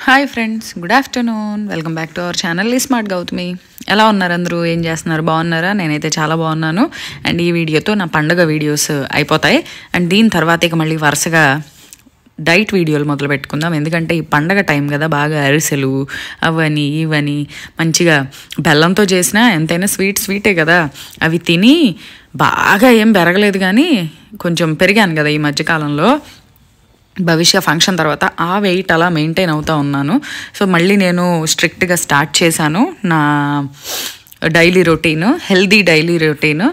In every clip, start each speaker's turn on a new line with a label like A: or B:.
A: Hi friends good afternoon welcome back to our channel ఈ smart Gautami ఎలా ఉన్నారు అందరూ ఏం చేస్తున్నారు బాగున్నారా నేనైతే చాలా బాగున్నాను అండ్ ఈ వీడియోతో నా పండుగ వీడియోస్ అయిపోతాయి అండ్ దీని తర్వాత ఇక మళ్ళీ వరుసగా డైట్ వీడియోలు మొదలు పెట్టుకుందాం ఎందుకంటే ఈ పండగ టైం కదా బాగా అరిసెలు అవని ఇవని మంచిగా బెల్లంతో చేసిన ఎంతైనా స్వీట్ స్వీటే కదా అవి తిని బాగా ఏం పెరగలేదు కానీ కొంచెం పెరిగాను కదా ఈ మధ్యకాలంలో భవిష్య ఫంక్షన్ తర్వాత ఆ వెయిట్ అలా మెయింటైన్ అవుతూ ఉన్నాను సో మళ్ళీ నేను స్ట్రిక్ట్గా స్టార్ట్ చేశాను నా daily routine healthy daily routine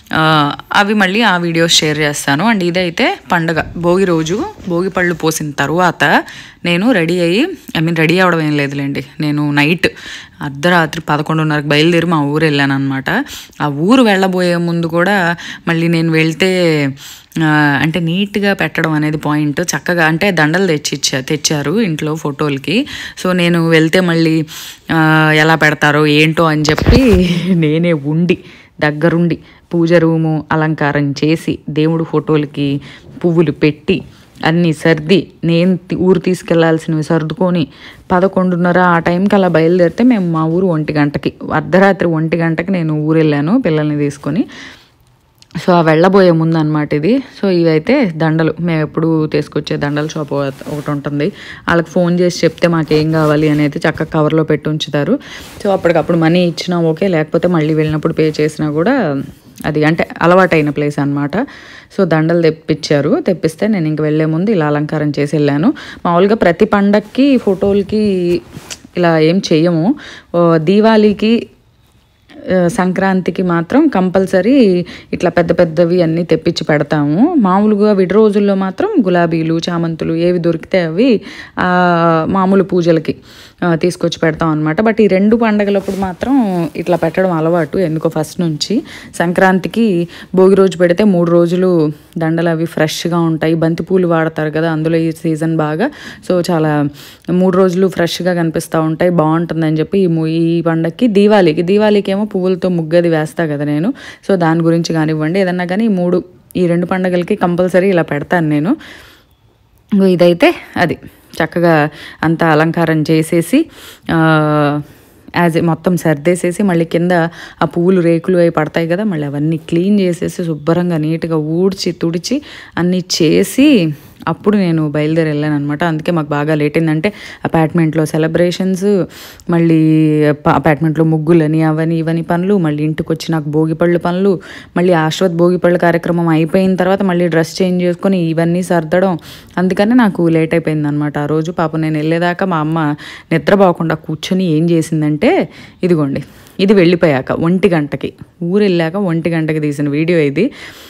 A: అవి మళ్ళీ ఆ వీడియోస్ షేర్ చేస్తాను అండ్ ఇదైతే పండగ భోగి రోజు భోగి పళ్ళు పోసిన తర్వాత నేను రెడీ అయ్యి ఐ మీన్ రెడీ అవ్వడం ఏం లేదులేండి నేను నైట్ అర్ధరాత్రి పదకొండున్నరకు బయలుదేరి మా ఊరు వెళ్ళాను అనమాట ఆ ఊరు వెళ్ళబోయే ముందు కూడా మళ్ళీ నేను వెళ్తే ఆ, అంటే నీట్గా పెట్టడం అనేది పాయింట్ చక్కగా అంటే దండలు తెచ్చిచ్చా తెచ్చారు ఇంట్లో ఫోటోలకి సో నేను వెళ్తే మళ్ళీ ఆ, ఎలా పెడతారో ఏంటో అని చెప్పి నేనే ఉండి దగ్గరుండి పూజ రూము అలంకారం చేసి దేవుడు ఫోటోలకి పువ్వులు పెట్టి అన్నీ సర్ది నేను తి- ఊరు తీసుకెళ్లాల్సినవి సర్దుకొని పదకొండున్నర ఆ టైంకి అలా బయలుదేరితే మేము మా ఊరు ఒంటి గంటకి అర్ధరాత్రి ఒంటి గంటకి నేను ఊరు వెళ్ళాను పిల్లల్ని తీసుకొని సో ఆ వెళ్ళబోయే ముందు అనమాట ఇది సో ఇవైతే దండలు మేము ఎప్పుడు తీసుకొచ్చే దండల షాప్ ఒక- ఒకటి ఉంటుంది వాళ్ళకి ఫోన్ చేసి చెప్తే మాకు ఏం కావాలి అనేది చక్కగా కవర్లో పెట్టి ఉంచుతారు సో అప్పటికప్పుడు మనీ ఇచ్చినా ఓకే లేకపోతే మళ్ళీ వెళ్ళినప్పుడు పే చేసినా కూడా అది అంటే అలవాటైన ప్లేస్ అనమాట సో దండలు తెప్పించారు తెప్పిస్తే నేను ఇంక వెళ్ళే ముందు ఇలా అలంకారం చేసి వెళ్ళాను మామూలుగా ప్రతి పండక్కి ఫోటోలకి ఇలా ఏం చెయ్యము ఓ దీవాళీకి ఆ, సంక్రాంతికి మాత్రం కంపల్సరీ ఇట్లా పెద్ద పెద్దవి అన్నీ తెప్పించి పెడతాము మామూలుగా విడి రోజుల్లో మాత్రం గులాబీలు చామంతులు ఏవి దొరికితే అవి ఆ, మామూలు పూజలకి ఆ, తీసుకొచ్చి పెడతాం అనమాట బట్ ఈ రెండు పండగలప్పుడు మాత్రం ఇట్లా పెట్టడం అలవాటు ఎందుకో ఫస్ట్ నుంచి సంక్రాంతికి భోగి రోజు పెడితే మూడు రోజులు దండలు అవి ఫ్రెష్గా ఉంటాయి బంతి పూలు వాడతారు కదా అందులో ఈ సీజన్ బాగా సో చాలా మూడు రోజులు ఫ్రెష్గా కనిపిస్తూ ఉంటాయి బాగుంటుందని చెప్పి ఈ ము- ఈ పండగకి దీవాళికి దీవాళికి ఏమో పువ్వులతో ముగ్గది వేస్తా కదా నేను సో దాని గురించి కానివ్వండి ఏదన్నా కానీ ఈ మూడు ఈ రెండు పండగలకి కంపల్సరీ ఇలా పెడతాను నేను ఇంగో ఇదైతే అది చక్కగా అంతా అలంకారం చేసేసి యాజ్ మొత్తం సర్దేసేసి మళ్ళీ కింద ఆ పువ్వులు రేకులు అవి పడతాయి కదా మళ్ళీ అవన్నీ క్లీన్ చేసేసి శుభ్రంగా నీట్గా ఊడ్చి తుడిచి అన్నీ చేసి అప్పుడు నేను బయలుదేరి వెళ్ళాను అనమాట అందుకే మాకు బాగా లేట్ అయిందంటే అపార్ట్మెంట్లో సెలబ్రేషన్స్ మళ్ళీ ప- అపార్ట్మెంట్లో ముగ్గులని అవని ఇవని పనులు మళ్ళీ ఇంటికి వచ్చి నాకు భోగి పళ్ళు పనులు మళ్ళీ ఆశ్వత్ భోగి పళ్ళు కార్యక్రమం అయిపోయిన తర్వాత మళ్ళీ డ్రెస్ చేంజ్ చేసుకొని ఇవన్నీ సర్దడం అందుకని నాకు లేట్ అయిపోయింది అనమాట ఆ రోజు పాపం నేను వెళ్ళేదాకా మా అమ్మ నిద్రపోకుండా కూర్చొని ఏం చేసిందంటే ఇదిగోండి ఇది వెళ్ళిపోయాక ఒంటి గంటకి ఊరు వెళ్ళాక ఒంటి గంటకి తీసిన వీడియో ఇది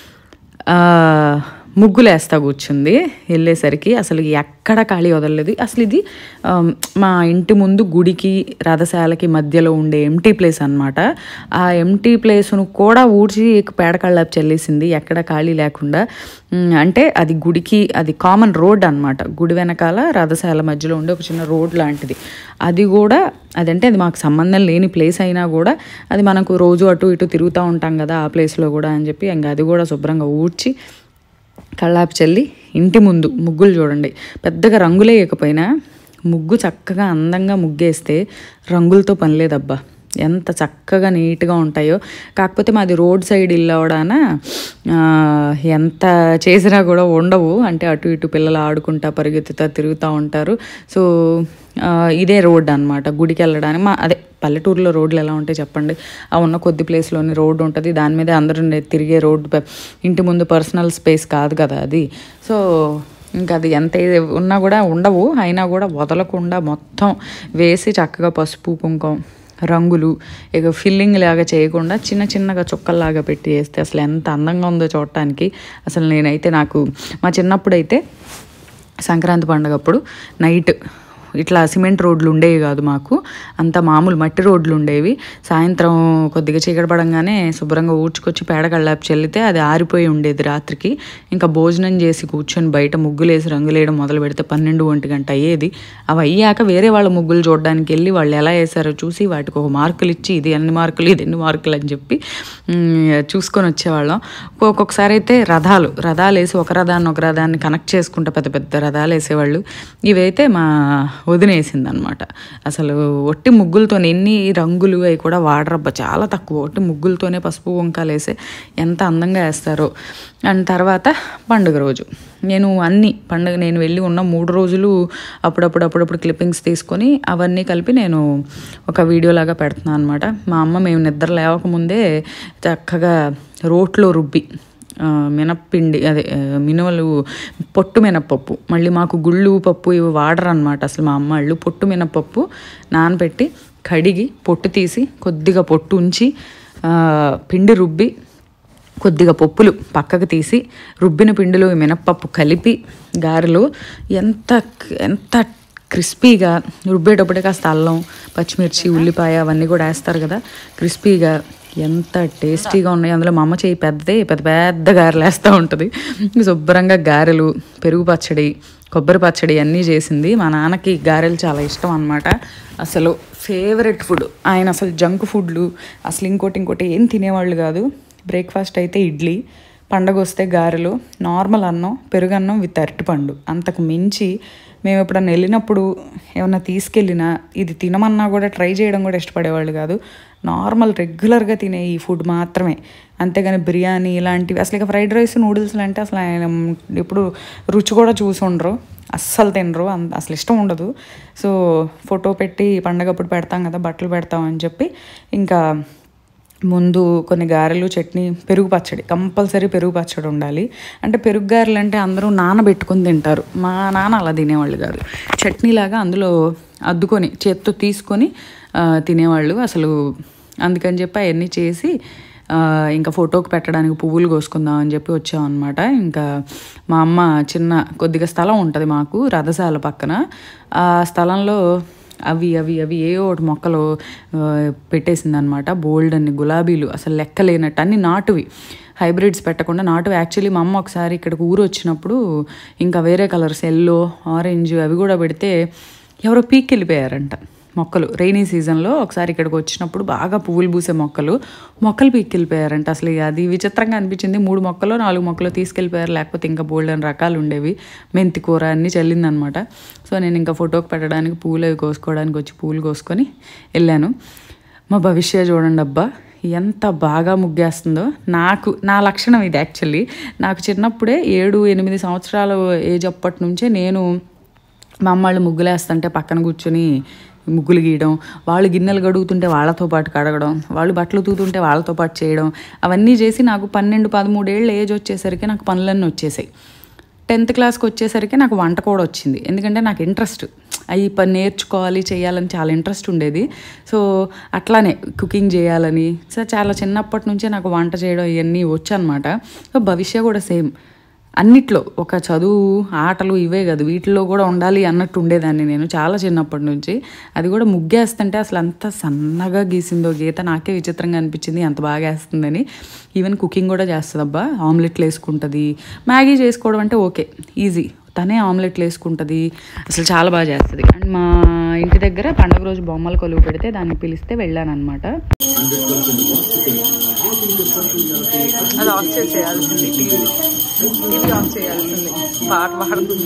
A: ఆ, ముగ్గులేస్తా కూర్చుంది వెళ్ళేసరికి అసలు ఎక్కడ ఖాళీ వదలలేదు అసలు ఇది ఆమ్, మా ఇంటి ముందు గుడికి రథశాలకి మధ్యలో ఉండే ఎంటీ ప్లేస్ అన్నమాట ఆ ఎంటీ ప్లేస్ను కూడా ఊడ్చి పేడకళ్ళపు చెల్లేసింది ఎక్కడ ఖాళీ లేకుండా ఉమ్, అంటే అది గుడికి అది కామన్ రోడ్ అన్నమాట గుడి వెనకాల రథశాల మధ్యలో ఉండే ఒక చిన్న రోడ్ లాంటిది అది కూడా అదంటే అది మాకు సంబంధం లేని ప్లేస్ అయినా కూడా అది మనకు రోజు అటు ఇటు తిరుగుతూ ఉంటాం కదా ఆ ప్లేస్లో కూడా అని చెప్పి ఇంకా అది కూడా శుభ్రంగా ఊడ్చి కళ్ళాపి చల్లి ఇంటి ముందు ముగ్గులు చూడండి పెద్దగా రంగులే వేయకపోయినా ముగ్గు చక్కగా అందంగా ముగ్గేస్తే రంగులతో పని లేదబ్బా ఎంత చక్కగా నీట్గా ఉంటాయో కాకపోతే మాది రోడ్ సైడ్ ఇల్లు అవడాన ఆ, ఎంత చేసినా కూడా ఉండవు అంటే అటు ఇటు పిల్లలు ఆడుకుంటా పరిగెత్తుతా తిరుగుతూ ఉంటారు సో ఆ, ఇదే రోడ్ అన్నమాట గుడికి వెళ్ళడానికి మా అదే పల్లెటూరులో రోడ్లు ఎలా ఉంటాయి చెప్పండి ఆ ఉన్న కొద్ది ప్లేస్లోని రోడ్డు ఉంటుంది దాని మీద అందరూ నే- తిరిగే రోడ్డు ప- ఇంటి ముందు పర్సనల్ స్పేస్ కాదు కదా అది సో ఇంకా అది ఎంత ఇది ఉన్నా కూడా ఉండవు అయినా కూడా వదలకుండా మొత్తం వేసి చక్కగా పసుపు కుంకుమ రంగులు ఇక ఫిల్లింగ్ లాగా చేయకుండా చిన్న చిన్నగా చుక్కల్లాగా పెట్టి వేస్తే అసలు ఎంత అందంగా ఉందో చూడటానికి అసలు నేనైతే నాకు మా చిన్నప్పుడైతే సంక్రాంతి పండగప్పుడు నైట్ ఇట్లా సిమెంట్ రోడ్లు ఉండేవి కాదు మాకు అంత మామూలు మట్టి రోడ్లు ఉండేవి సాయంత్రం కొద్దిగా చీకటి పడంగానే శుభ్రంగా ఊడ్చుకొచ్చి పేడకళ్ళాపు చెల్లితే అది ఆరిపోయి ఉండేది రాత్రికి ఇంకా భోజనం చేసి కూర్చొని బయట ముగ్గులేసి రంగులేయడం మొదలు పెడితే పన్నెండు ఒంటి గంట అయ్యేది అవి అయ్యాక వేరే వాళ్ళ ముగ్గులు చూడడానికి వెళ్ళి వాళ్ళు ఎలా వేసారో చూసి వాటికి ఒక మార్కులు ఇచ్చి ఇది ఎన్ని మార్కులు ఇది ఎన్ని మార్కులు అని చెప్పి మ్, చూసుకొని వచ్చేవాళ్ళం ఒక్కొక్కసారి అయితే రథాలు రథాలు వేసి ఒక రథాన్ని ఒక రథాన్ని కనెక్ట్ చేసుకుంటా పెద్ద పెద్ద రథాలు వేసేవాళ్ళు ఇవైతే మా వదిలేసింది అనమాట అసలు ఒట్టి ముగ్గులతో ఎన్ని రంగులు అవి కూడా వాడరబ్బా చాలా తక్కువ ఒట్టి ముగ్గులతోనే పసుపు వంకాలు వేసి ఎంత అందంగా వేస్తారో అండ్ తర్వాత పండుగ రోజు నేను అన్ని పండుగ నేను వెళ్ళి ఉన్న మూడు రోజులు అప్పుడప్పుడు అప్పుడప్పుడు క్లిప్పింగ్స్ తీసుకొని అవన్నీ కలిపి నేను ఒక వీడియోలాగా పెడుతున్నాను అనమాట మా అమ్మ మేము నిద్ర లేవకముందే చక్కగా రోట్లో రుబ్బి ఆ, మినప్పిండి అదే ఆ, మినువలు పొట్టు మినపప్పు మళ్ళీ మాకు గుళ్ళు పప్పు ఇవి వాడరు అనమాట అసలు మా అమ్మ వాళ్ళు పొట్టు మినపప్పు నానబెట్టి కడిగి పొట్టు తీసి కొద్దిగా పొట్టు ఉంచి ఆ, పిండి రుబ్బి కొద్దిగా పప్పులు పక్కకు తీసి రుబ్బిన పిండిలో ఈ మినప్పప్పు కలిపి గారెలు ఎంత ఎంత క్రిస్పీగా రుబ్బేటప్పుడే కాస్త అల్లం పచ్చిమిర్చి ఉల్లిపాయ అవన్నీ కూడా వేస్తారు కదా క్రిస్పీగా ఎంత టేస్టీగా ఉన్నాయి అందులో మా అమ్మ చేయి పెద్దదే పెద్ద పెద్ద గారెలు వేస్తూ ఉంటుంది శుభ్రంగా గారెలు పెరుగు పచ్చడి కొబ్బరి పచ్చడి అన్నీ చేసింది మా నాన్నకి గారెలు చాలా ఇష్టం అనమాట అసలు ఫేవరెట్ ఫుడ్ ఆయన అసలు జంక్ ఫుడ్లు అసలు ఇంకోటి ఇంకోటి ఏం తినేవాళ్ళు కాదు బ్రేక్ఫాస్ట్ అయితే ఇడ్లీ పండగ వస్తే గారెలు నార్మల్ అన్నం పెరుగన్నం విత్ అరటిపండు అంతకు మించి మేము ఎప్పుడన్నా వెళ్ళినప్పుడు ఏమన్నా తీసుకెళ్ళినా ఇది తినమన్నా కూడా ట్రై చేయడం కూడా ఇష్టపడేవాళ్ళు కాదు నార్మల్ రెగ్యులర్గా తినే ఈ ఫుడ్ మాత్రమే అంతేగాని బిర్యానీ ఇలాంటివి అసలు ఇక ఫ్రైడ్ రైస్ నూడిల్స్ అంటే అసలు ఆయన ఎప్పుడు రుచి కూడా చూసి ఉండరు అస్సలు తినరు అంత అసలు ఇష్టం ఉండదు సో ఫోటో పెట్టి పండగప్పుడు పెడతాం కదా బట్టలు పెడతాం అని చెప్పి ఇంకా ముందు కొన్ని గారెలు చట్నీ పెరుగు పచ్చడి కంపల్సరీ పెరుగు పచ్చడి ఉండాలి అంటే పెరుగు గారెలు అంటే అందరూ నానబెట్టుకొని తింటారు మా నాన్న అలా తినేవాళ్ళు కాదు చట్నీలాగా అందులో అద్దుకొని చేత్తో తీసుకొని ఆ, తినేవాళ్ళు అసలు అందుకని చెప్పి అవన్నీ చేసి ఆ, ఇంకా ఫోటోకి పెట్టడానికి పువ్వులు కోసుకుందాం అని చెప్పి వచ్చామన్నమాట ఇంకా మా అమ్మ చిన్న కొద్దిగా స్థలం ఉంటుంది మాకు రథశాల పక్కన ఆ స్థలంలో అవి అవి అవి ఏ ఒకటి మొక్కలు పెట్టేసింది అనమాట బోల్డ్ అన్ని గులాబీలు అసలు లెక్కలేనట్టు అన్ని నాటువి హైబ్రిడ్స్ పెట్టకుండా నాటువి యాక్చువల్లీ మా అమ్మ ఒకసారి ఇక్కడికి ఊరు వచ్చినప్పుడు ఇంకా వేరే కలర్స్ ఎల్లో ఆరెంజ్ అవి కూడా పెడితే ఎవరో పీక్ వెళ్ళిపోయారంట మొక్కలు రైనీ సీజన్లో ఒకసారి ఇక్కడికి వచ్చినప్పుడు బాగా పువ్వులు పూసే మొక్కలు మొక్కలు పీక్కెళ్ళిపోయారంట అసలు ఇక అది విచిత్రంగా అనిపించింది మూడు మొక్కలు నాలుగు మొక్కలు తీసుకెళ్ళిపోయారు లేకపోతే ఇంకా బోల్డ్ అని రకాలు ఉండేవి మెంతి కూర అన్నీ చల్లిందనమాట సో నేను ఇంకా ఫోటోకి పెట్టడానికి పూలు అవి కోసుకోవడానికి వచ్చి పూలు కోసుకొని వెళ్ళాను మా భవిష్య చూడండి అబ్బా ఎంత బాగా ముగ్గేస్తుందో నాకు నా లక్షణం ఇది యాక్చువల్లీ నాకు చిన్నప్పుడే ఏడు ఎనిమిది సంవత్సరాల ఏజ్ అప్పటి నుంచే నేను మా అమ్మ వాళ్ళు ముగ్గులు వేస్తుంటే పక్కన కూర్చొని ముగ్గులు గీయడం వాళ్ళు గిన్నెలు గడుగుతుంటే వాళ్ళతో పాటు కడగడం వాళ్ళు బట్టలు తూతుంటే వాళ్ళతో పాటు చేయడం అవన్నీ చేసి నాకు పన్నెండు పదమూడేళ్ళ ఏజ్ వచ్చేసరికి నాకు పనులన్నీ వచ్చేసాయి టెన్త్ క్లాస్కి వచ్చేసరికి నాకు వంట కూడా వచ్చింది ఎందుకంటే నాకు ఇంట్రెస్ట్ అవి పని నేర్చుకోవాలి చేయాలని చాలా ఇంట్రెస్ట్ ఉండేది సో అట్లానే కుకింగ్ చేయాలని సో చాలా చిన్నప్పటి నుంచే నాకు వంట చేయడం ఇవన్నీ వచ్చనమాట సో భవిష్య కూడా సేమ్ అన్నిట్లో ఒక చదువు ఆటలు ఇవే కాదు వీటిలో కూడా ఉండాలి అన్నట్టు ఉండేదాన్ని నేను చాలా చిన్నప్పటి నుంచి అది కూడా ముగ్గేస్తుంటే అసలు అంత సన్నగా గీసిందో గీత నాకే విచిత్రంగా అనిపించింది అంత బాగా వేస్తుందని ఈవెన్ కుకింగ్ కూడా చేస్తుంది అబ్బా ఆమ్లెట్లు వేసుకుంటుంది మ్యాగీ చేసుకోవడం అంటే ఓకే ఈజీ తనే ఆమ్లెట్లు వేసుకుంటుంది అసలు చాలా బాగా చేస్తుంది అండ్ మా ఇంటి దగ్గర పండగ రోజు బొమ్మలు కొలువు పెడితే దాన్ని పిలిస్తే వెళ్ళాను అనమాట అది ఆఫ్ చేసేయాల్సింది టీవీ టీవీ ఆఫ్ చేయాల్సింది పాట పాడుతుంది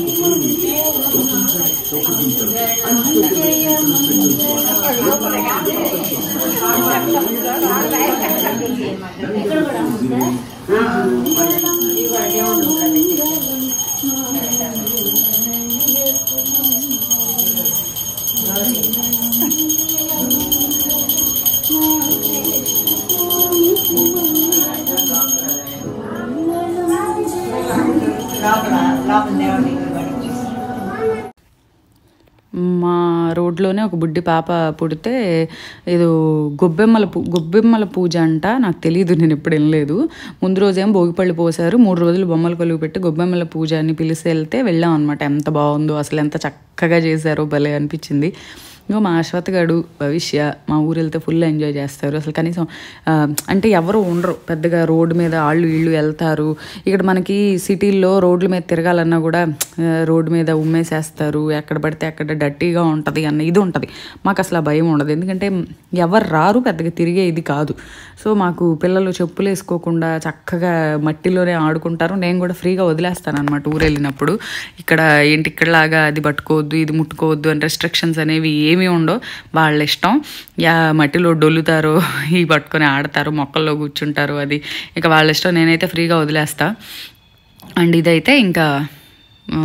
A: మా రోడ్లోనే ఒక బుడ్డి పాప పుడితే ఏదో గొబ్బెమ్మల పూ గొబ్బెమ్మల పూజ అంట నాకు తెలియదు నేను ఎప్పుడు వెళ్ళలేదు ముందు రోజేమో భోగిపళ్ళు పోసారు మూడు రోజులు బొమ్మలు కొలువు పెట్టి గొబ్బెమ్మల పూజ అని పిలిచి వెళ్తే వెళ్ళాం అనమాట ఎంత బాగుందో అసలు ఎంత చక్కగా చేశారో భలే అనిపించింది ఇంకో మా అశ్వత్ గడు భవిష్య మా ఊరు వెళ్తే ఫుల్ ఎంజాయ్ చేస్తారు అసలు కనీసం ఆ, అంటే ఎవరు ఉండరు పెద్దగా రోడ్డు మీద వాళ్ళు వీళ్ళు వెళ్తారు ఇక్కడ మనకి సిటీల్లో రోడ్ల మీద తిరగాలన్నా కూడా ఆ, రోడ్డు మీద ఉమ్మేసేస్తారు ఎక్కడ పడితే అక్కడ డట్టీగా ఉంటుంది అన్న ఇది ఉంటుంది మాకు అసలు ఆ భయం ఉండదు ఎందుకంటే ఎవరు రారు పెద్దగా తిరిగే ఇది కాదు సో మాకు పిల్లలు చెప్పులు వేసుకోకుండా చక్కగా మట్టిలోనే ఆడుకుంటారు నేను కూడా ఫ్రీగా వదిలేస్తాను అనమాట ఊరు వెళ్ళినప్పుడు ఇక్కడ ఏంటి ఇక్కడలాగా అది పట్టుకోవద్దు ఇది ముట్టుకోవద్దు అని రెస్ట్రిక్షన్స్ అనేవి ఏమీ ఉండవు వాళ్ళ ఇష్టం యా మట్టిలో డొల్లుతారు ఈ పట్టుకొని ఆడతారు మొక్కల్లో కూర్చుంటారు అది ఇక వాళ్ళ ఇష్టం నేనైతే ఫ్రీగా వదిలేస్తా అండ్ ఇదైతే ఇంకా ఆ,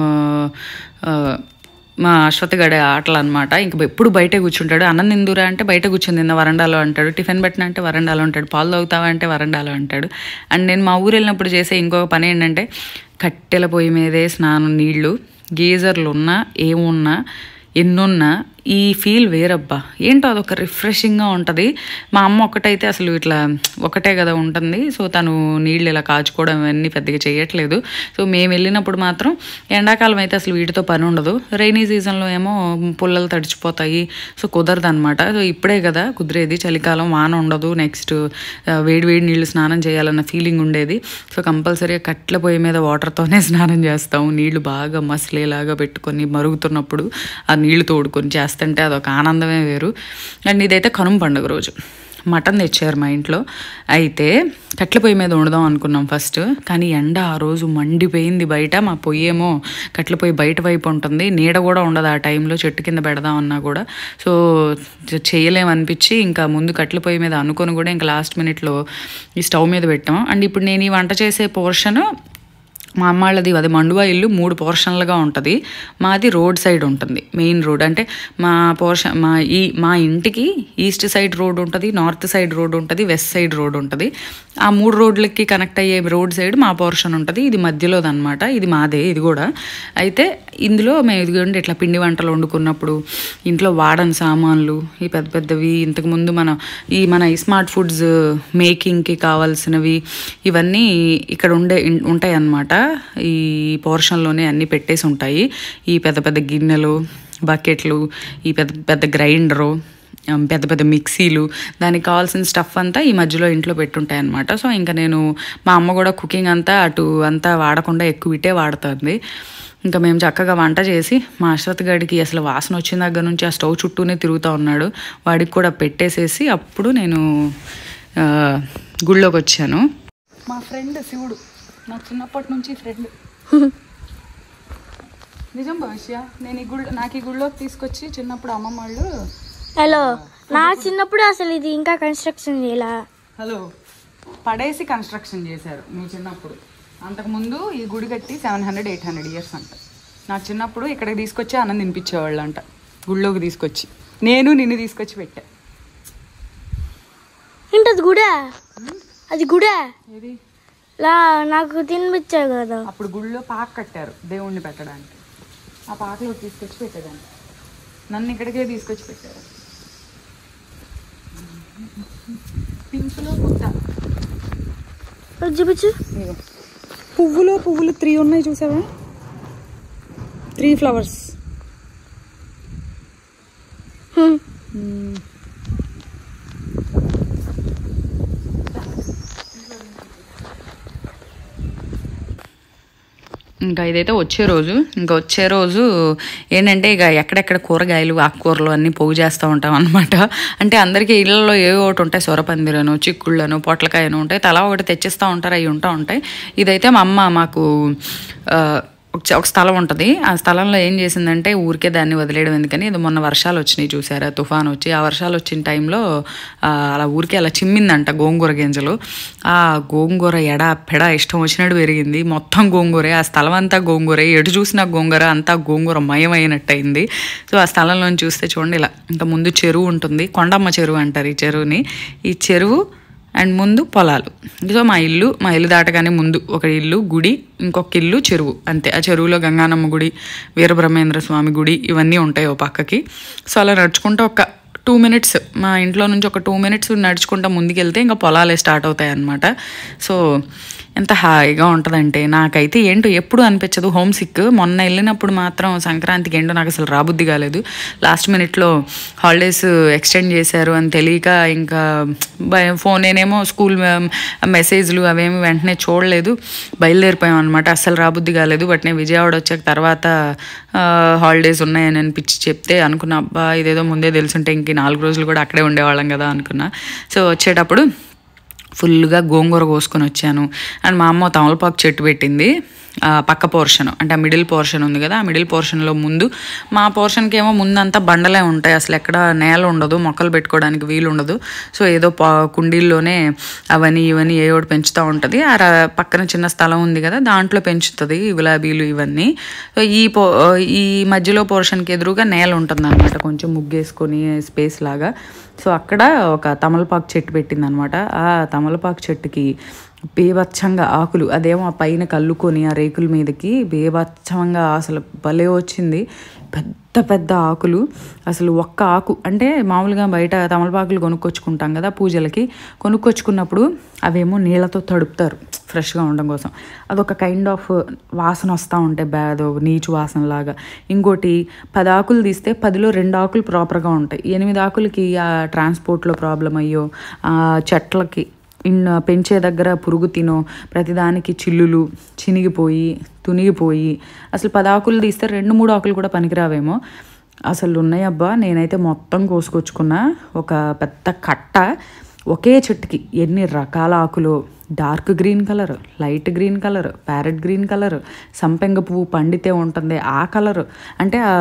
A: ఆ, మా అశ్వత్ గడే ఆటలు అనమాట ఇంక ఎప్పుడు బయటే కూర్చుంటాడు అన్నం తిందురా అంటే బయట కూర్చుని తిన్న వరండాలో అంటాడు టిఫిన్ పెట్టిన అంటే వరండాలో అంటాడు పాలు తాగుతావా అంటే వరండాలో అంటాడు అండ్ నేను మా ఊరు వెళ్ళినప్పుడు చేసే ఇంకొక పని ఏంటంటే కట్టెల పొయ్యి మీదే స్నానం నీళ్లు గీజర్లు ఉన్నా ఏమున్నా ఎన్నున్నా ఈ ఫీల్ వేరబ్బా ఏంటో అదొక రిఫ్రెషింగ్గా ఉంటుంది మా అమ్మ ఒక్కటైతే అసలు ఇట్లా ఒకటే కదా ఉంటుంది సో తను నీళ్ళు ఇలా కాచుకోవడం ఇవన్నీ పెద్దగా చేయట్లేదు సో మేము వెళ్ళినప్పుడు మాత్రం ఎండాకాలం అయితే అసలు వీటితో పని ఉండదు రైనీ సీజన్లో ఏమో పుల్లలు తడిచిపోతాయి సో కుదరదు అనమాట సో ఇప్పుడే కదా కుదిరేది చలికాలం వాన ఉండదు నెక్స్ట్ వేడి వేడి నీళ్ళు స్నానం చేయాలన్న ఫీలింగ్ ఉండేది సో కంపల్సరీగా కట్ల పొయ్యి మీద వాటర్తోనే స్నానం చేస్తాము నీళ్లు బాగా మసిలేలాగా పెట్టుకొని మరుగుతున్నప్పుడు ఆ నీళ్లు తోడుకొని చేస్తుంటే అదొక ఆనందమే వేరు అండ్ ఇదైతే కనుమ పండుగ రోజు మటన్ తెచ్చారు మా ఇంట్లో అయితే కట్ల పొయ్యి మీద వండుదాం అనుకున్నాం ఫస్ట్ కానీ ఎండ ఆ రోజు మండిపోయింది బయట మా పొయ్యి ఏమో కట్ల పొయ్యి బయట వైపు ఉంటుంది నీడ కూడా ఉండదు ఆ టైంలో చెట్టు కింద పెడదాం అన్నా కూడా సో చ- చేయలేమనిపించి ఇంకా ముందు కట్ల పొయ్యి మీద అనుకొని కూడా ఇంకా లాస్ట్ మినిట్లో ఈ స్టవ్ మీద పెట్టాం అండ్ ఇప్పుడు నేను ఈ వంట చేసే పోర్షన్ మా అమ్మ వాళ్ళది అది మండువా ఇల్లు మూడు పోర్షన్లుగా ఉంటుంది మాది రోడ్ సైడ్ ఉంటుంది మెయిన్ రోడ్ అంటే మా పోర్షన్ మా ఈ మా ఇంటికి ఈస్ట్ సైడ్ రోడ్ ఉంటుంది నార్త్ సైడ్ రోడ్ ఉంటుంది వెస్ట్ సైడ్ రోడ్ ఉంటుంది ఆ మూడు రోడ్లకి కనెక్ట్ అయ్యే రోడ్ సైడ్ మా పోర్షన్ ఉంటుంది ఇది మధ్యలోదన్నమాట ఇది మాదే ఇది కూడా అయితే ఇందులో మేము ఇదిగోండి ఇట్లా పిండి వంటలు వండుకున్నప్పుడు ఇంట్లో వాడని సామాన్లు ఈ పెద్ద పెద్దవి ఇంతకుముందు మన ఈ మన ఈ స్మార్ట్ ఫుడ్స్ మేకింగ్కి కావాల్సినవి ఇవన్నీ ఇక్కడ ఉండే ఉంటాయి అన్నమాట ఈ పోర్షన్లోనే అన్నీ పెట్టేసి ఉంటాయి ఈ పెద్ద పెద్ద గిన్నెలు బకెట్లు ఈ పెద్ద పెద్ద గ్రైండరు ఆమ్, పెద్ద పెద్ద మిక్సీలు దానికి కావాల్సిన స్టఫ్ అంతా ఈ మధ్యలో ఇంట్లో పెట్టుంటాయి అనమాట సో ఇంకా నేను మా అమ్మ కూడా కుకింగ్ అంతా అటు అంతా వాడకుండా ఎక్కువ ఇటే వాడుతుంది ఇంకా మేము చక్కగా వంట చేసి మా అశ్వత్ గడికి అసలు వాసన వచ్చిన దగ్గర నుంచి ఆ స్టవ్ చుట్టూనే తిరుగుతూ ఉన్నాడు వాడికి కూడా పెట్టేసేసి అప్పుడు నేను ఆ, గుళ్ళోకి వచ్చాను మా ఫ్రెండ్ శివుడు నా చిన్నప్పటి నుంచి ఫ్రెండ్ నిజం భవిష్య నేను ఈ గుళ్ళో నాకు ఈ గుళ్ళోకి తీసుకొచ్చి చిన్నప్పుడు అమ్మమ్మ వాళ్ళు
B: హలో నా చిన్నప్పుడు అసలు ఇది ఇంకా కన్స్ట్రక్షన్ చేయాల
A: హలో పడేసి కన్స్ట్రక్షన్ చేశారు నువ్వు చిన్నప్పుడు అంతకుముందు ఈ గుడి కట్టి seven hundred eight hundred years అంట నా చిన్నప్పుడు ఇక్కడికి తీసుకొచ్చి అన్నం తినిపించేవాళ్ళు అంట గుళ్ళోకి తీసుకొచ్చి నేను నిన్ను తీసుకొచ్చి పెట్టా
B: ఏంటది గుడే అది గుడే
A: ఏది
B: లా నాకు తినిపించావు కదా
A: అప్పుడు గుళ్ళో పాక కట్టారు దేవుణ్ణి పెట్టడానికి ఆ పాకలో తీసుకొచ్చి పెట్టేదాన్ని నన్ను ఇక్కడికే తీసుకొచ్చి పెట్టారు పింకులో పుట్ట
B: అది చూపించు
A: ఇదిగో. పువ్వులో పువ్వులు త్రీ ఉన్నాయి చూసావా త్రీ ఫ్లవర్స్
B: హ్మ్.
A: ఇంకా ఇదైతే వచ్చే రోజు ఇంకా వచ్చే రోజు ఏంటంటే ఇక ఎక్కడెక్కడ కూరగాయలు ఆకుకూరలు అన్నీ పోగు చేస్తూ ఉంటాం అనమాట అంటే అందరికీ ఇళ్ళల్లో ఏవో ఒకటి ఉంటాయి సొరపందిరను చిక్కుళ్ళను పొట్లకాయను ఉంటాయి తలా ఒకటి తెచ్చిస్తూ ఉంటారు అవి ఉంటా ఉంటాయి ఇదైతే మా అమ్మ మాకు ఆ, ఒక చ- ఒక స్థలం ఉంటుంది ఆ స్థలంలో ఏం చేసిందంటే ఊరికే దాన్ని వదిలేయడం ఎందుకని ఇది మొన్న వర్షాలు వచ్చినాయి చూసారా తుఫాన్ వచ్చి ఆ వర్షాలు వచ్చిన టైంలో ఆ, అలా ఊరికే అలా చిమ్మిందంట గోంగూర గింజలు ఆ గోంగూర ఎడ పెడ ఇష్టం వచ్చినట్టు పెరిగింది మొత్తం గోంగూరే ఆ స్థలం అంతా గోంగూరే ఎటు చూసినా గోంగూర అంతా గోంగూర మయమైనట్టు అయింది సో ఆ స్థలంలో చూస్తే చూడండి ఇలా ఇంకా ముందు చెరువు ఉంటుంది కొండమ్మ చెరువు అంటారు ఈ చెరువుని ఈ చెరువు అండ్ ముందు పొలాలు సో మా ఇల్లు మా ఇల్లు దాటగానే ముందు ఒక ఇల్లు గుడి ఇంకొక ఇల్లు చెరువు అంతే ఆ చెరువులో గంగానమ్మ గుడి వీరబ్రహ్మేంద్ర స్వామి గుడి ఇవన్నీ ఉంటాయి ఓ పక్కకి సో అలా నడుచుకుంటూ ఒక టూ మినిట్స్ మా ఇంట్లో నుంచి ఒక టూ మినిట్స్ నడుచుకుంటూ ముందుకెళ్తే ఇంకా పొలాలే స్టార్ట్ అవుతాయి అన్నమాట సో ఎంత హాయిగా ఉంటుందంటే నాకైతే ఏంటో ఎప్పుడు అనిపించదు హోమ్ సిక్ మొన్న వెళ్ళినప్పుడు మాత్రం సంక్రాంతికి ఏంటో నాకు అసలు రాబుద్ది కాలేదు లాస్ట్ మినిట్లో హాలిడేస్ ఎక్స్టెండ్ చేశారు అని తెలియక ఇంకా భయం- ఫోన్ నేనేమో స్కూల్ మెసేజ్లు అవేమి వెంటనే చూడలేదు బయలుదేరిపోయాం అనమాట అస్సలు రాబుద్ది కాలేదు బట్ నేను విజయవాడ వచ్చాక తర్వాత హాలిడేస్ ఉన్నాయని అనిపించి చెప్తే అనుకున్నా అబ్బా ఇదేదో ముందే తెలుసుంటే ఇంక ఈ నాలుగు రోజులు కూడా అక్కడే ఉండేవాళ్ళం కదా అనుకున్నా సో వచ్చేటప్పుడు ఫుల్గా గోంగూర కోసుకొని వచ్చాను అండ్ మా అమ్మ తమలపాకు చెట్టు పెట్టింది ఆ పక్క పోర్షన్ అంటే ఆ మిడిల్ పోర్షన్ ఉంది కదా ఆ మిడిల్ పోర్షన్లో ముందు మా పోర్షన్కి ఏమో ముందంతా బండలే ఉంటాయి అసలు ఎక్కడ నేల ఉండదు మొక్కలు పెట్టుకోవడానికి వీలు ఉండదు సో ఏదో పా కుండీల్లోనే అవన్నీ ఇవన్నీ ఏ ఒకటి పెంచుతూ ఉంటుంది ఆ ర- పక్కన చిన్న స్థలం ఉంది కదా దాంట్లో పెంచుతుంది ఈ గులాబీలు ఇవన్నీ సో ఈ పో ఈ మధ్యలో పోర్షన్కి ఎదురుగా నేల ఉంటుంది అనమాట కొంచెం ముగ్గేసుకొని స్పేస్ లాగా సో అక్కడ ఒక తమలపాకు చెట్టు పెట్టింది అనమాట ఆ తమలపాకు చెట్టుకి బేభత్సంగా ఆకులు అదేమో ఆ పైన కల్లుకొని ఆ రేకుల మీదకి బేభత్సంగా అసలు భలే వచ్చింది పెద్ద పెద్ద ఆకులు అసలు ఒక్క ఆకు అంటే మామూలుగా బయట తమలపాకులు కొనుక్కొచ్చుకుంటాం కదా పూజలకి కొనుక్కొచ్చుకున్నప్పుడు అవేమో నీళ్ళతో తడుపుతారు ఫ్రెష్గా ఉండడం కోసం అదొక కైండ్ ఆఫ్ వాసన వస్తూ ఉంటాయి బ్యా అదో నీచు వాసన లాగా ఇంకోటి పది ఆకులు తీస్తే పదిలో రెండు ఆకులు ప్రాపర్గా ఉంటాయి ఎనిమిది ఆకులకి ఆ ట్రాన్స్పోర్ట్లో ప్రాబ్లం అయ్యో ఆ చెట్లకి ఇన్ పెంచే దగ్గర పురుగు తినో ప్రతిదానికి చిల్లులు చినిగిపోయి తునిగిపోయి అసలు పది ఆకులు తీస్తే రెండు మూడు ఆకులు కూడా పనికిరావేమో అసలు ఉన్నాయబ్బా నేనైతే మొత్తం కోసుకొచ్చుకున్నా ఒక పెద్ద కట్ట ఒకే చెట్టుకి ఎన్ని రకాల ఆకులు dark green colour light green colour parrot green colour సంపెంగ పువ్వు పండితే ఉంటుంది ఆ కలర్ అంటే ఆ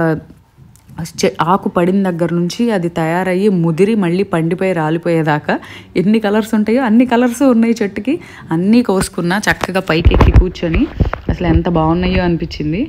A: చె- ఆకు పడిన దగ్గర నుంచి అది తయారయ్యి ముదిరి మళ్ళీ పండిపోయి రాలిపోయేదాకా ఎన్ని కలర్స్ ఉంటాయో అన్ని కలర్స్ ఉన్నాయి చెట్టుకి అన్నీ కోసుకున్నా చక్కగా పైకి ఎక్కి కూర్చొని అసలు ఎంత బాగున్నాయో అనిపించింది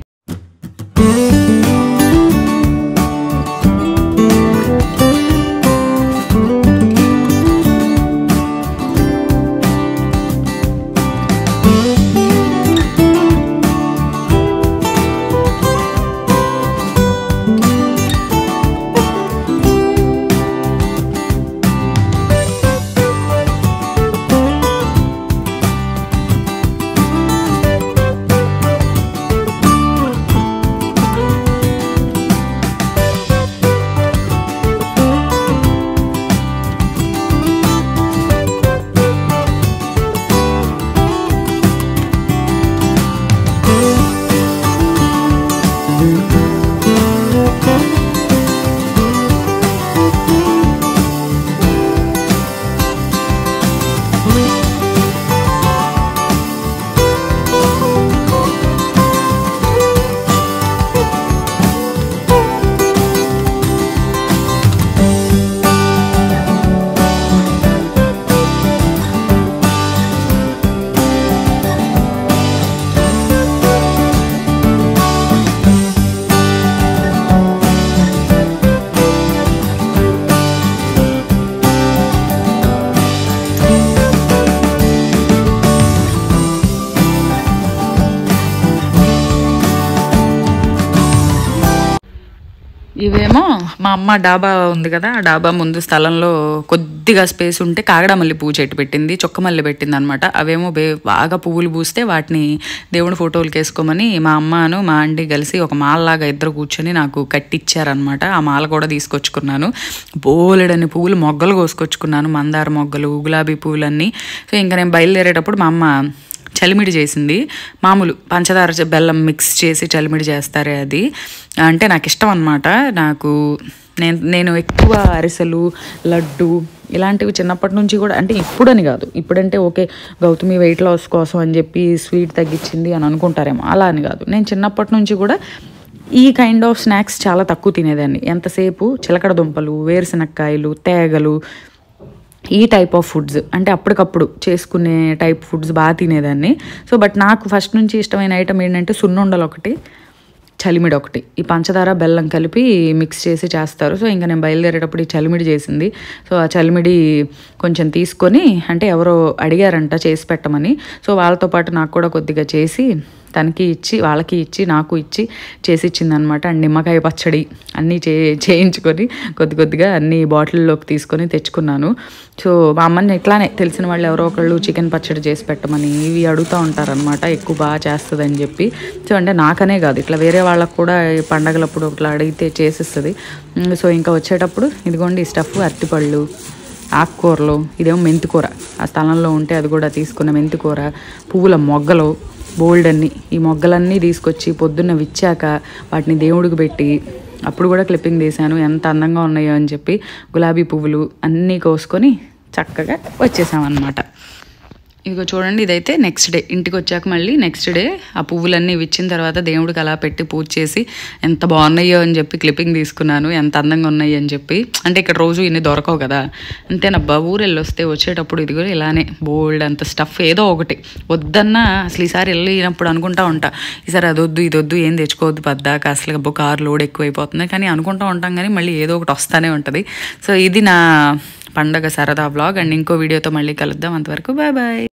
A: ఇవేమో మా అమ్మ డాబా ఉంది కదా ఆ డాబా ముందు స్థలంలో కొద్దిగా స్పేస్ ఉంటే కాగడమల్లి పువ్వు చెట్టు పెట్టింది చొక్కమల్లి పెట్టింది అనమాట అవేమో బే బాగా పువ్వులు పూస్తే వాటిని దేవుడి ఫోటోలు వేసుకోమని మా అమ్మను మా ఆంటీ కలిసి ఒక మాలలాగా ఇద్దరు కూర్చొని నాకు కట్టిచ్చారనమాట ఆ మాల కూడా తీసుకొచ్చుకున్నాను బోలెడని పువ్వులు మొగ్గలు కోసుకొచ్చుకున్నాను మందార మొగ్గలు గులాబీ పువ్వులన్నీ సో ఇంకా నేను బయలుదేరేటప్పుడు మా అమ్మ చలిమిడి చేసింది మామూలు పంచదార చ- బెల్లం మిక్స్ చేసి చలిమిడి చేస్తారే అది అంటే నాకు ఇష్టం అనమాట నాకు నేను నేను ఎక్కువ అరిసెలు లడ్డు ఇలాంటివి చిన్నప్పటి నుంచి కూడా అంటే ఇప్పుడని కాదు ఇప్పుడంటే ఓకే గౌతమి వెయిట్ లాస్ కోసం అని చెప్పి స్వీట్ తగ్గించింది అని అనుకుంటారేమో అలా అని కాదు నేను చిన్నప్పటి నుంచి కూడా ఈ కైండ్ ఆఫ్ స్నాక్స్ చాలా తక్కువ తినేదాన్ని ఎంతసేపు చిలకడ దుంపలు వేరుశనక్కాయలు తేగలు ఈ టైప్ ఆఫ్ ఫుడ్స్ అంటే అప్పటికప్పుడు చేసుకునే టైప్ ఫుడ్స్ బాగా తినేదాన్ని సో బట్ నాకు ఫస్ట్ నుంచి ఇష్టమైన ఐటమ్ ఏంటంటే సున్నుండలు ఒకటి చలిమిడి ఒకటి ఈ పంచదార బెల్లం కలిపి మిక్స్ చేసి చేస్తారు సో ఇంకా నేను బయలుదేరేటప్పుడు ఈ చలిమిడి చేసింది సో ఆ చలిమిడి కొంచెం తీసుకొని అంటే ఎవరో అడిగారంట చేసి పెట్టమని సో వాళ్ళతో పాటు నాకు కూడా కొద్దిగా చేసి తనకి ఇచ్చి వాళ్ళకి ఇచ్చి నాకు ఇచ్చి చేసి ఇచ్చిందనమాట అండ్ నిమ్మకాయ పచ్చడి అన్నీ చే చేయించుకొని కొద్ది కొద్దిగా అన్ని బాటిల్లోకి తీసుకొని తెచ్చుకున్నాను సో మా అమ్మని ఇట్లానే తెలిసిన వాళ్ళు ఎవరో ఒకళ్ళు చికెన్ పచ్చడి చేసి పెట్టమని ఇవి అడుగుతూ ఉంటారనమాట ఎక్కువ బాగా చేస్తుందని చెప్పి సో అంటే నాకనే కాదు ఇట్లా వేరే వాళ్ళకు కూడా ఈ పండగలప్పుడు ఇట్లా అడిగితే చేసిస్తుంది ఉమ్, సో ఇంకా వచ్చేటప్పుడు ఇదిగోండి ఈ స్టఫ్ అరటిపళ్ళు ఆకుకూరలు ఇదేమో మెంతికూర ఆ స్థలంలో ఉంటే అది కూడా తీసుకున్న మెంతికూర పువ్వుల మొగ్గలు బోల్డ్ అన్ని ఈ మొగ్గలన్నీ తీసుకొచ్చి పొద్దున్న విచ్చాక వాటిని దేవుడికి పెట్టి అప్పుడు కూడా క్లిప్పింగ్ తీశాను ఎంత అందంగా ఉన్నాయో అని చెప్పి గులాబీ పువ్వులు అన్నీ కోసుకొని చక్కగా వచ్చేసామన్నమాట ఇదిగో చూడండి ఇదైతే నెక్స్ట్ డే ఇంటికి వచ్చాక మళ్ళీ నెక్స్ట్ డే ఆ పువ్వులన్నీ ఇచ్చిన తర్వాత దేవుడికి అలా పెట్టి పూజ చేసి ఎంత బాగున్నాయో అని చెప్పి క్లిప్పింగ్ తీసుకున్నాను ఎంత అందంగా ఉన్నాయి అని చెప్పి అంటే ఇక్కడ రోజు ఇన్ని దొరకవు కదా అంతేనబ్బా ఊరు వెళ్ళి వస్తే వచ్చేటప్పుడు ఇదిగో ఇలానే బోల్డ్ అంత స్టఫ్ ఏదో ఒకటి వద్దన్నా అసలు ఈసారి వెళ్ళినప్పుడు అనుకుంటా ఉంటా ఈసారి అదొద్దు ఇదొద్దు ఏం తెచ్చుకోవద్దు పద్దాక అసలు అబ్బో కార్ లోడ్ ఎక్కువైపోతుంది కానీ అనుకుంటా ఉంటాం కానీ మళ్ళీ ఏదో ఒకటి వస్తానే ఉంటుంది సో ఇది నా పండగ సరదా బ్లాగ్ అండ్ ఇంకో వీడియోతో మళ్ళీ కలుద్దాం అంతవరకు బాయ్ బాయ్